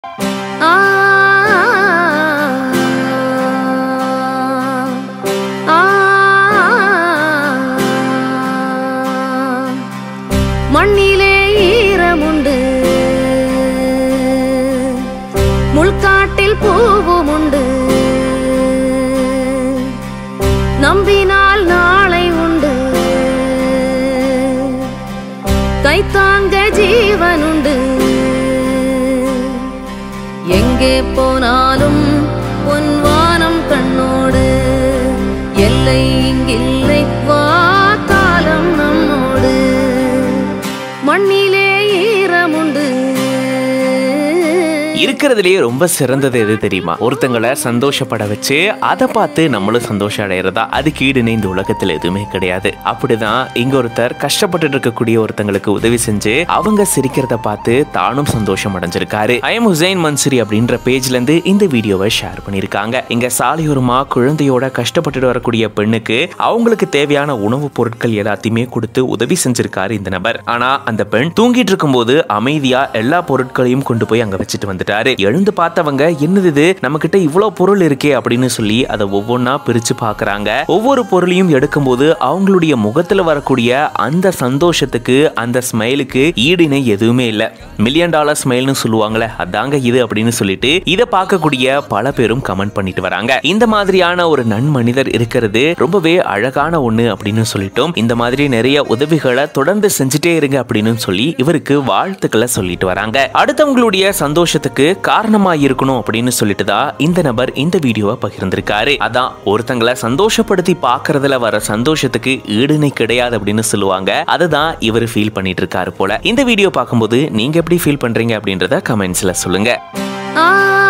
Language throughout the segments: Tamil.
ஆ ஆ மண்ணிலே ஈரமுண்டு முள்காட்டில் பூவும் உண்டு நம்பினால் நாளை உண்டு கைத்தாங்க ஜீவனுண்டு எங்கே போனாலும் உன் வானம் கண்ணோடு எல்லை இங்கில்லை வா காலம் நம்மோடு மண்ணிலே ஈரமுண்டு இருக்கிறதுலயே ரொம்ப சிறந்தது எது தெரியுமா ஒருத்தங்களை சந்தோஷப்பட வச்சு அதை பார்த்து நம்மளும் சந்தோஷம் அடையிறதா அதுக்கு ஈடுனே இந்த உலகத்துல எதுவுமே கிடையாது அப்படிதான் இங்க ஒருத்தர் கஷ்டப்பட்டு இருக்கக்கூடிய ஒருத்தங்களுக்கு உதவி செஞ்சு அவங்க சிரிக்கிறத பார்த்து தானும் சந்தோஷம் அடைஞ்சிருக்காரு ஐ எம் ஹுசைன் மன்சூரி அப்படின்ற பேஜ்ல இருந்து இந்த வீடியோவை ஷேர் பண்ணிருக்காங்க இங்க சாலையோரமா குழந்தையோட கஷ்டப்பட்டுட்டு வரக்கூடிய பெண்ணுக்கு அவங்களுக்கு தேவையான உணவுப் பொருட்கள் எல்லாத்தையுமே கொடுத்து உதவி செஞ்சிருக்காரு இந்த நபர் ஆனா அந்த பெண் தூங்கிட்டு இருக்கும்போது அமைதியா எல்லா பொருட்களையும் கொண்டு போய் அங்க வச்சுட்டு வந்துட்டாரு எழுந்து பார்த்தவங்க என்னது இது நம்ம கிட்ட இவ்வளவு பொருள் இருக்கே அப்படின்னு சொல்லி அதை ஒவ்வொன்றா பிரிச்சு பார்க்கறாங்க ஒவ்வொரு பொருளையும் எடுக்கும்போது அவங்களுடைய முகத்துல வரக்கூடிய அந்த சந்தோஷத்துக்கு அந்த ஸ்மைலுக்கு ஈடிணை எதுவுமே இல்ல மில்லியன் டாலர் ஸ்மைல்னு சொல்லுவாங்களே அதாங்க இது அப்படின்னு சொல்லிட்டு இதை பார்க்கக்கூடிய பல பேரும் கமெண்ட் பண்ணிட்டு வராங்க இந்த மாதிரியான ஒரு நன்மனிதர் இருக்கிறது ரொம்பவே அழகான ஒண்ணு அப்படின்னு சொல்லிட்டோம் இந்த மாதிரி நிறைய உதவிகளை தொடர்ந்து செஞ்சுட்டே இருங்க அப்படின்னு சொல்லி இவருக்கு வாழ்த்துக்களை சொல்லிட்டு வராங்க அடுத்தவங்களுடைய சந்தோஷத்துக்கு காரணமா இருக்கணும் அப்படின்னு சொல்லிட்டு தான் இந்த நபர் இந்த வீடியோவை பகிர்ந்திருக்காரு அதான் ஒருத்தங்களை சந்தோஷப்படுத்தி பார்க்கறதுல வர சந்தோஷத்துக்கு ஈடுணை கிடையாது அப்படின்னு சொல்லுவாங்க அதுதான் இவர் ஃபீல் பண்ணிட்டு இருக்காரு போல இந்த வீடியோ பார்க்கும்போது நீங்க எப்படி ஃபீல் பண்றீங்க அப்படின்றத கமெண்ட்ஸ்ல சொல்லுங்க ஆ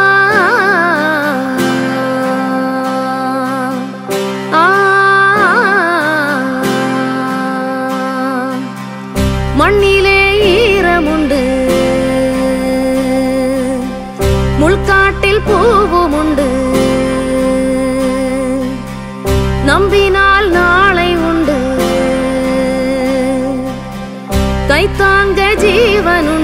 ஆ மண்ணிலே ஈரமுண்டு முள்காட்டில் பூவும் உண்டு நம்பினால் நாளை உண்டு கைத்தாங்க ஜீவனுண்டு